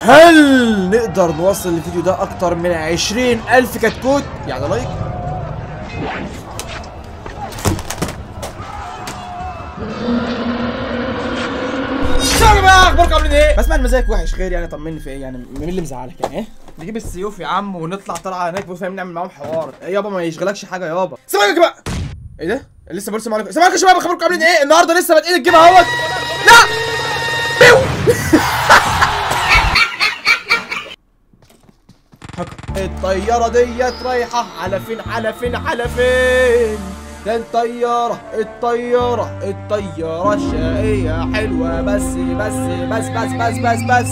هل نقدر نوصل الفيديو ده اكتر من 20 الف كتكوت يعني لايك شباب يا جماعه اخباركم عاملين ايه؟ بسمع المزاج وحش خير يعني طمني في ايه يعني مين اللي مزعلك يعني ايه؟ نجيب السيوف يا عم ونطلع طلعه هناك وفاهم نعمل معاهم حوار إيه يابا ما يشغلكش حاجه يابا السلام عليكم بقى ايه ده؟ لسه بقول السلام عليكم السلام عليكم يا شباب اخباركم عاملين ايه؟ النهارده لسه بادئين الجيم اهوت لا بيو الطيارة ديت رايحة على فين على فين على فين ده الطيارة الطيارة الطيارة الشقية حلوة بس بس بس بس بس بس بس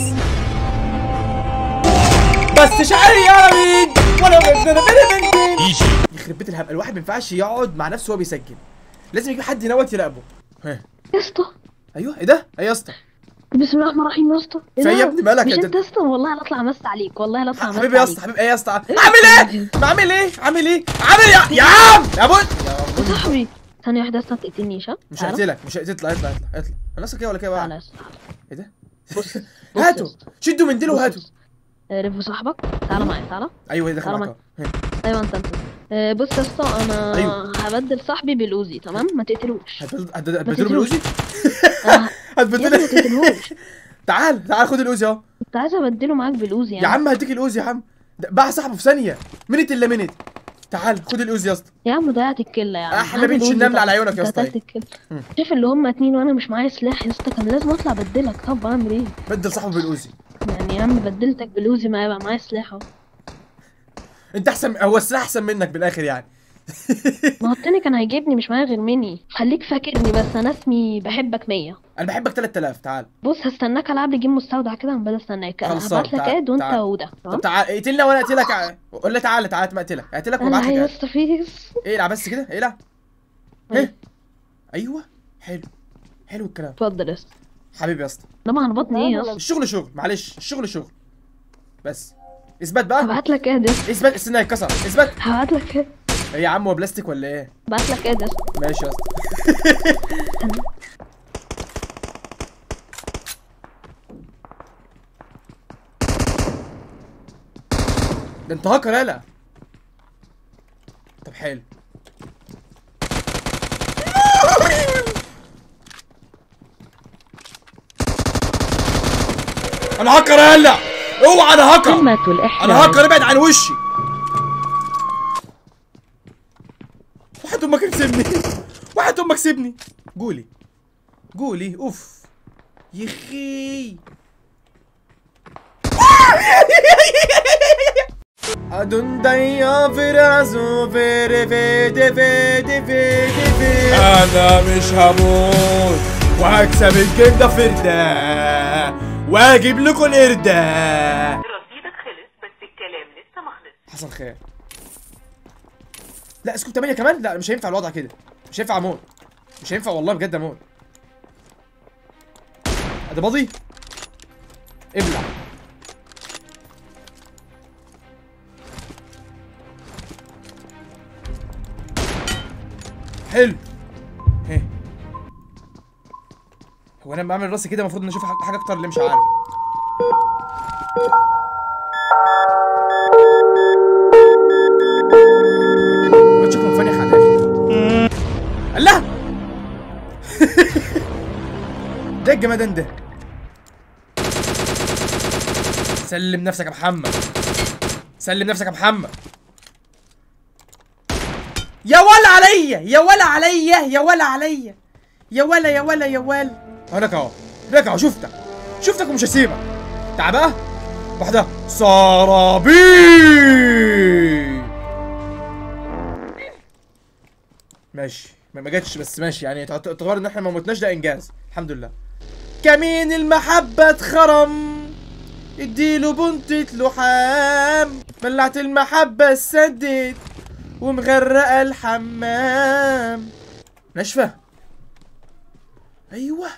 بس شقية يا مين ولا يخرب بيت الهبل الواحد ما ينفعش يقعد مع نفسه وهو بيسجل لازم يجيب حد ينوت يراقبه ها يا اسطى ايوه ايه ده ايه يا اسطى بسم الله الرحمن الرحيم يا اسطى إيه في ده؟ يا ابني مالك مش يا انت يا اسطى والله لا اطلع امس عليك والله لا اطلع امس حبيبي يا عليك اسطى حبيبي ايه يا اسطى عامل ايه عامل ايه عامل ايه عامل يا يا عم يا ابو يا صاحبي ثانية واحدة يا اسطى ما تقتلنيش ها مش تعالى. هقتلك مش هقتلك اطلع اطلع اطلع اطلع انا اصلا كده ولا كده تعالى بقى يا اسطى ايه ده بص بص هاتوا يا اسطى. شدوا من ديله بص وهاتوا بص. آه، رف صاحبك تعالى معايا تعالى ايوه ايه دخل تعالى معاك أهو. ايوه انت انت آه، بص يا اسطى انا أيوه. هبدل صاحبي بالاوزي تمام ما تقتلوش هتبدل- هتبدل- هتبدله تقتلوش. بالاوزي آه، يا ابني ما هتبدله تقتلوش تعال تعال خد الاوزي اهو كنت عايز ابدله معاك بالاوزي يا يعني عم هديك الاوزي يا عم ده باع صاحبه في ثانيه منت الا منت تعال خد الاوزي يا اسطى يا عم ضيعت الكله يا عم أحلى هات بنش الأوزي النمل ده. على عيونك يا أنت اسطى. قتلت الكل مم. شايف اللي هم اتنين وانا مش معايا سلاح يا اسطى كان لازم اطلع ابدلك طب اعمل ايه بدل صاحبه بالاوزي يعني يا عم بدلتك بالاوزي ما يبقى معايا سلاح اهو انت احسن هو السلاح احسن منك بالاخر يعني ما هو التاني كان هيجيبني مش معايا غير مني خليك فاكرني بس انا اسمي بحبك مية انا بحبك 3000 تعال بص هستناك العب لي جيم مستودع كده من بدل استناك خلصان، هبعت لك تعال- اد وانت تعال. وده طب تمام تعال اقتلنا وانا اقتلك ع- قول لي تعالى تعالى ما اقتلك اقتلك وابعت انا لك يا عاد. اسطى فيس العب بس كده العب ايه ايوه حلو حلو الكلام اتفضل يا اسطى حبيبي يا اسطى طبعا بطني ايه يا اسطى الشغل شغل معلش الشغل شغل بس اثبت بقى هبعت لك اد يا اسطى اثبت استنى يتكسر اثبت هبعت لك اد ايه يا عم هو بلاستيك ولا ايه هبعت لك اد يا اسطى ماشي يا اسطى ده انت هاكر يالا طب حلو انا هاكر يالا اوعى انا هاكر قمة الإحلام انا هاكر ابعد عن وشي واحد امك كسبني واحد امك سيبني قولي قولي اوف يخي أدون دايا فرازو فيري فيدي فيدي فيدي فيدي أنا مش هموت وهكسب الجيم ده فردة واجيب لكم القردة رصيدك خلص بس الكلام لسه ما خلص حصل خير لا اسكت 8 كمان لا مش هينفع الوضع كده مش هينفع اموت مش هينفع والله بجد اموت ده باضي ابلع حلو هه هو انا بعمل راسي كده المفروض نشوف حاجه اكتر اللي مش عارف الواد شكله مفنخ على الاخر الله ده الجمدان ده سلم نفسك يا محمد سلم نفسك يا محمد يا ولا عليا يا ولا عليا يا ولا عليا يا ولا يا ولا يا ولا هناك اهو هناك اهو شفتك شفتك ومش هسيبك تعال بقى واحدة سرابي ماشي ما ما جاتش بس ماشي يعني تعت- تعتبر ان احنا ما موتناش ده انجاز الحمد لله كمين المحبة اتخرم اديله بنطة لحام بلعت المحبة السدد ومغرقة الحمام ناشفة ايوه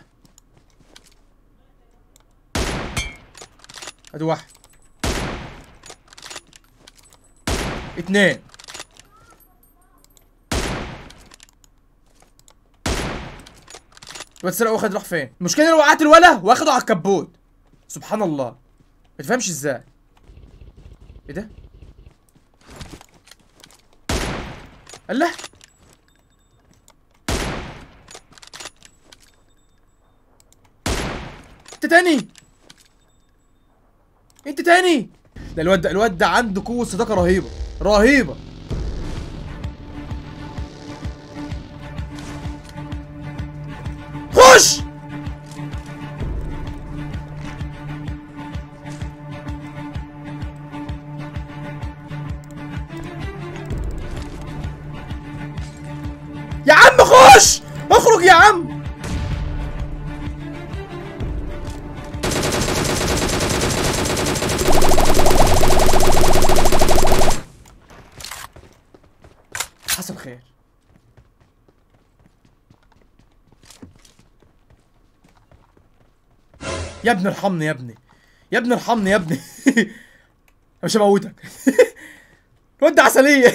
ادي واحد اتنين الواد سرق واخد راح فين المشكله ان انا وقعت الولا واخده على الكبوت سبحان الله ما تفهمش ازاي ايه ده الله انت تاني انت تاني ده الواد ده الواد ده عنده قوة صداقة رهيبة رهيبة خش يا عم خش اخرج يا عم حصل خير يا ابني ارحمني يا ابني يا ابني ارحمني يا ابني أنا مش هموتك الواد ده عسلية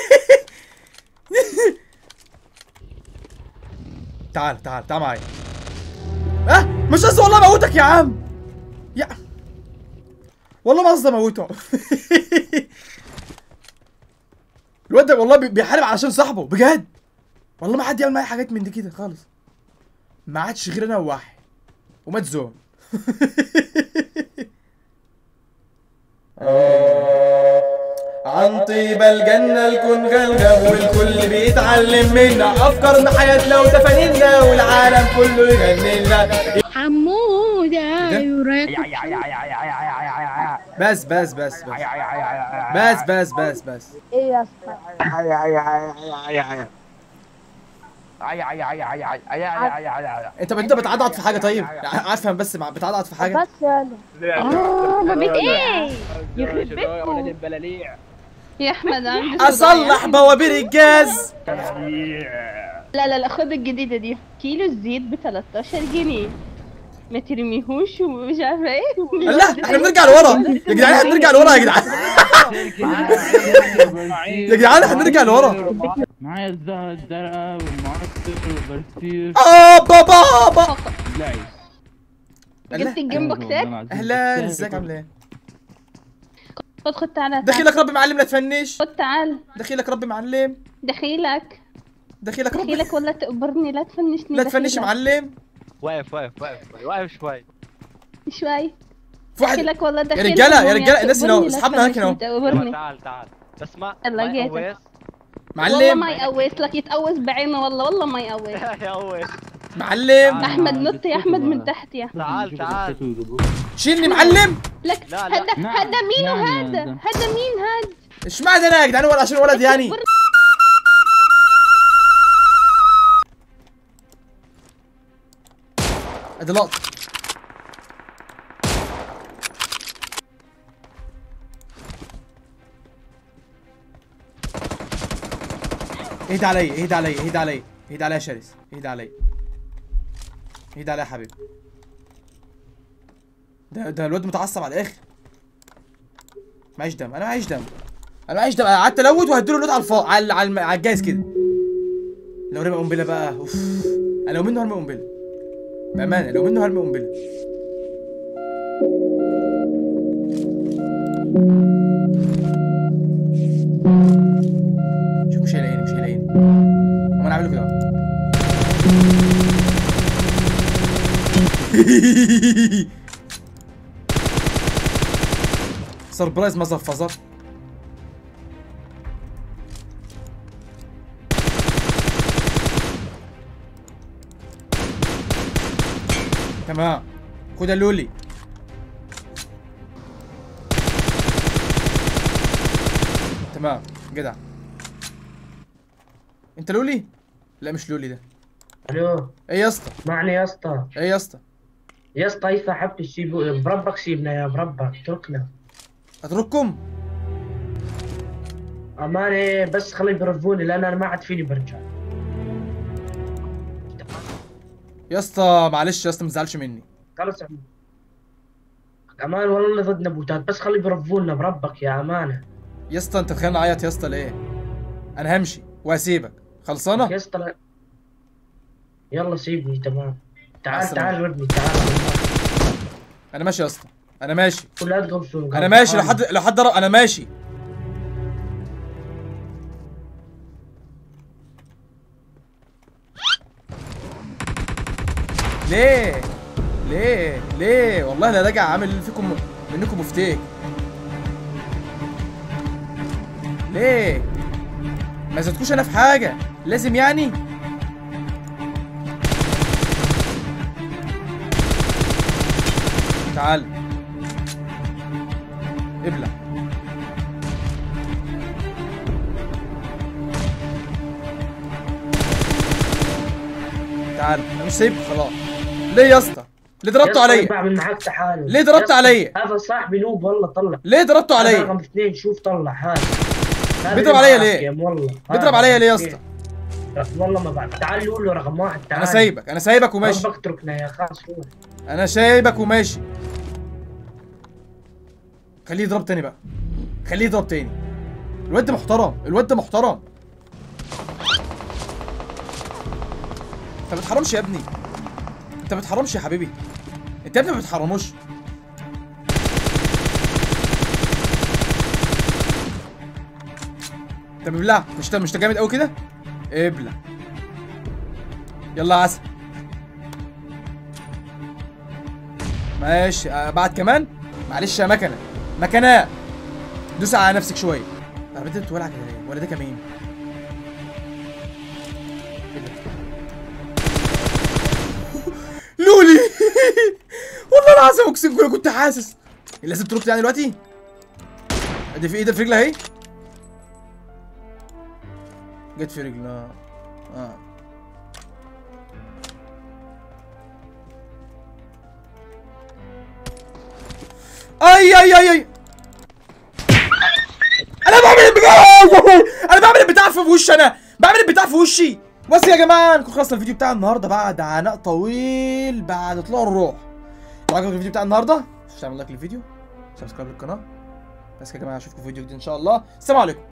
تعال تعال تعال معايا اه مش قصدي والله اموتك يا عم يا والله ما قصدي اموته الواد ده والله بي- بيحارب علشان صاحبه بجد والله ما حد يعمل معايا حاجات من دي كده خالص ما عادش غير انا وواحد ومات زون عن طيب الجنة الكون غلغب والكل بيتعلم منا أفكارنا حياتنا وتفانينا والعالم كله يغنينا حمودة ده؟ يراك بس بس بس بس بس بس بس بس ايه يا اسطى انت انت بتعضعض في حاجة طيب افهم بس مع- بتعضعض في حاجة بس يلا اه ما بيت ايه يخرب بيتكم يا احمد عندي اصلح بوابير الجاز لا لا لا خد الجديدة دي كيلو الزيت ب 13 جنيه ما ترميهوش ومش عارفة ايه لا احنا بنرجع لورا يا جدعان احنا بنرجع لورا يا جدعان يا جدعان احنا بنرجع لورا معايا الزهرة الزرقاء والمعطر والبرسير اه بابا بابا لايس جبت الجيم بوكسات اهلا ازيك عامل ايه خد خد تعالى تعالى. دخيلك ربي معلم لا تفنش خد تعال دخيلك ربي معلم دخيلك دخيلك ربي دخيلك ولا تقبرني لا تفنشني لا تفنش دخيلك. معلم واقف واقف واقف واقف شوي شوي في واحد دخيلك ولا دخيلك رجالة، يا المهم رجالة، الناس هنا تقبرني، اهو، لا أصحابنا هناك هنا اهو. تفنشني، تقبرني تعال تعال بس ما يلا ما جيتك. يقوس والله معلم ما يقوس لك يتقوس بعينه والله والله ما يقوس يا قوس معلم احمد نط يا احمد من تحت يا تعال تعال شيلني معلم لك لا، لا. هذا نعم، هذا مين نعم، هذا نعم. هذا مين هذا اشمعنى انا يا جدعان ولا عشان ولد يعني ادي لقطة اهدى عليا اهدى عليا اهدى عليا اهدى عليا يا شرس اهدى عليا اهدى عليا يا حبيبي ده ده الواد متعصب على الاخر معيش دم انا معيش دم انا معيش دم انا قعدت الوت وهديله اللوت على الفا على على, الم- على الجايز كده لو رمى قنبله بقى اوف انا لو منه هرمي قنبله بامانه لو منه هرمي قنبله شوف مش هيلاقيني مش هيلاقيني اما انا اعمله كده سربرايز مزفزر تمام خد اللولي تمام جدع انت لولي لا مش لولي ده الو ايه يا اسطى معني يا اسطى ايه يا اسطى يا اسطى ايفا حبت تسيب بربك سيبنا يا بربك اتركنا اترككم امانه بس خلي يبرفوني لان انا ما عاد فيني برجع يا اسطى معلش يا اسطى ما تزعلش مني خلص يا عم. امان والله ضدنا بوتات بس خلي يبرفونا بربك يا امانه يا اسطى انت تخيل نعيط يا اسطى ليه انا همشي وهسيبك خلصانه يا اسطى لا- يلا سيبني تمام مع تعال السلامة. تعال ردني تعال انا ماشي يا اسطى انا ماشي ولا تدخل سوق انا ماشي لو حد لو حد ضرب انا ماشي ليه ليه ليه والله لا راجع عامل فيكم منكم مفتيك ليه ما زدتكوش انا في حاجه لازم يعني تعال ابلع تعال انا مش سايبك خلاص ليه يا اسطى ليه ضربتوا عليا بعمل معاك تحالف ليه ضربت يا اسطى، عليا؟ هذا صاحبي نوب والله طلع ليه ضربتوا هذا عليا رقم اثنين شوف طلع هذا هذا بيضرب اللي عليا معاك ليه؟ يا والله بيضرب هذا عليا ليه يا رقم اسطى اثنين. والله ما بعرف تعال قول له رقم واحد تعال انا سايبك انا سايبك وماشي ربك اتركنا يا خلاص روح انا سايبك وماشي خليه يضرب تاني بقى خليه يضرب تاني الواد ده محترم الواد ده محترم انت ما بتحرمش يا ابني انت ما بتحرمش يا حبيبي انت يا ابني ما بتحرموش طب ابلع مش مش ده جامد قوي كده ابلع يلا يا عسل ماشي آه، بعد كمان معلش يا مكنه مكنه دوس على نفسك شويه طب انت بتولع كده ليه ولا ده كمين إيه ده؟ لولي والله العظيم اقسم بالله كنت حاسس لازم ترد يعني دلوقتي ادي في ايدك في رجلها اهي جت في رجلها اه اي اي اي اي انا بعمل البتاع انا بعمل البتاع في وشي انا بعمل البتاع في وشي بس يا جماعه نكون خلصنا الفيديو بتاع النهارده بعد عناء طويل بعد طلوع الروح لو عجبك الفيديو بتاع النهارده مش تعمل لايك للفيديو سبسكرايب للقناه بس يا جماعه اشوفكم في فيديو جديد ان شاء الله السلام عليكم